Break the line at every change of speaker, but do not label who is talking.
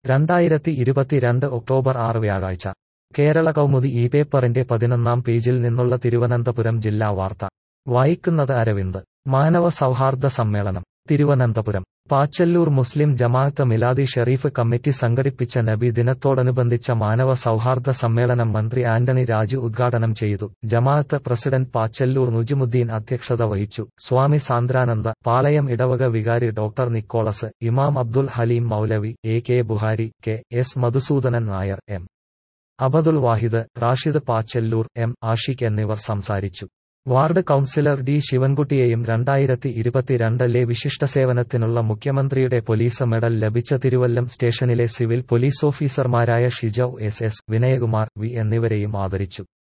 രണ്ടായിരത്തി ഇരുപത്തിരണ്ട് ഒക്ടോബർ ആറ് വ്യാഴാഴ്ച കേരള കൗമുദി ഈ പേപ്പറിന്റെ പതിനൊന്നാം പേജിൽ നിന്നുള്ള തിരുവനന്തപുരം ജില്ലാ വാർത്ത വായിക്കുന്നത് അരവിന്ദ് മാനവ സൗഹാർദ്ദ സമ്മേളനം തിരുവനന്തപുരം പാച്ചല്ലൂർ മുസ്ലിം ജമാഅത്ത് മിലാദി ഷെറീഫ് കമ്മിറ്റി സംഘടിപ്പിച്ച നബി ദിനത്തോടനുബന്ധിച്ച മാനവ സൗഹാർദ്ദ സമ്മേളനം മന്ത്രി ആന്റണി രാജു ഉദ്ഘാടനം ചെയ്തു ജമാഅത്ത് പ്രസിഡന്റ് പാച്ചല്ലൂർ നുജിമുദ്ദീൻ അധ്യക്ഷത വഹിച്ചു സ്വാമി സാന്ദ്രാനന്ദ പാളയം ഇടവക വികാരി ഡോക്ടർ നിക്കോളസ് ഇമാം Abdul Haleem Moulavi A K Buhari K S Madhusoodanan Nair M Abdul Wahid Rashid Pachalloor M Ashiq എന്നിവർ സംസാരിച്ചു വാർഡ് കൌൺസിലർ ഡി ശിവൻകുട്ടിയെയും രണ്ടായിരത്തി ഇരുപത്തിരണ്ടിലെ വിശിഷ്ട സേവനത്തിനുള്ള മുഖ്യമന്ത്രിയുടെ പോലീസ് മെഡൽ ലഭിച്ച തിരുവല്ലം സ്റ്റേഷനിലെ സിവിൽ പോലീസ് ഓഫീസർമാരായ Shiju S S Vinayakumar V എന്നിവരെയും ആദരിച്ചു